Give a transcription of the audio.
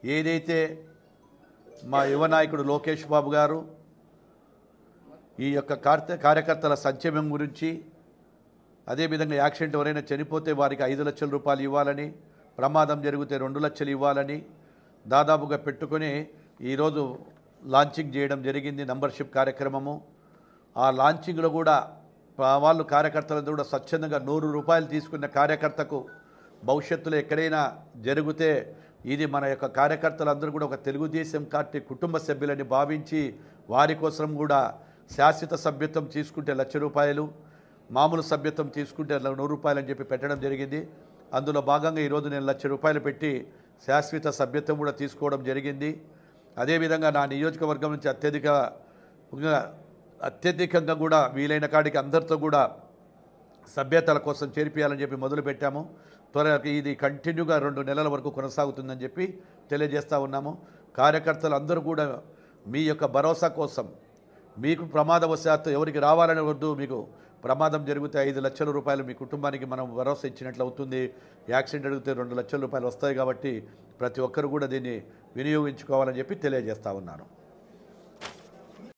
ఏదైతే మా యువ నాయకుడు లోకేష్ బాబు గారు ఈ యొక్క కార్త కార్యకర్తల సంక్షేమం గురించి అదేవిధంగా యాక్సిడెంట్ ఎవరైనా చనిపోతే వారికి ఐదు లక్షల రూపాయలు ఇవ్వాలని ప్రమాదం జరిగితే రెండు లక్షలు ఇవ్వాలని దాదాపుగా పెట్టుకొని ఈరోజు లాంచింగ్ చేయడం జరిగింది నంబర్షిప్ కార్యక్రమము ఆ లాంచింగ్లో కూడా ప- వాళ్ళు కార్యకర్తలతో కూడా స్వచ్ఛందంగా నూరు రూపాయలు తీసుకున్న కార్యకర్తకు భవిష్యత్తులో ఎక్కడైనా జరిగితే ఇది మన యొక్క కార్యకర్తలందరూ కూడా ఒక తెలుగుదేశం పార్టీ కుటుంబ సభ్యులని భావించి వారి కోసం కూడా శాశ్వత సభ్యత్వం తీసుకుంటే లక్ష రూపాయలు మామూలు సభ్యత్వం తీసుకుంటే ల- నూరు రూపాయలు అని చెప్పి పెట్టడం జరిగింది అందులో భాగంగా ఈరోజు నేను లక్ష రూపాయలు పెట్టి శాశ్వత సభ్యత్వం కూడా తీసుకోవడం జరిగింది అదేవిధంగా నా నియోజకవర్గం నుంచి అత్యధిక అత్యధికంగా కూడా వీలైన కాడికి అందరితో కూడా సభ్యతల కోసం చేర్పియాలని చెప్పి మొదలు పెట్టాము త్వరగా ఇది కంటిన్యూగా రెండు నెలల వరకు కొనసాగుతుందని చెప్పి తెలియజేస్తూ ఉన్నాము కార్యకర్తలు అందరూ కూడా మీ యొక్క భరోసా కోసం మీకు ప్రమాదవశాత్తు ఎవరికి రావాలని వద్దు మీకు ప్రమాదం జరిగితే ఐదు లక్షల రూపాయలు మీ కుటుంబానికి మనం భరోసా ఇచ్చినట్లు అవుతుంది యాక్సిడెంట్ అడిగితే రెండు లక్షల రూపాయలు వస్తాయి కాబట్టి ప్రతి ఒక్కరు కూడా దీన్ని వినియోగించుకోవాలని చెప్పి తెలియజేస్తా ఉన్నాను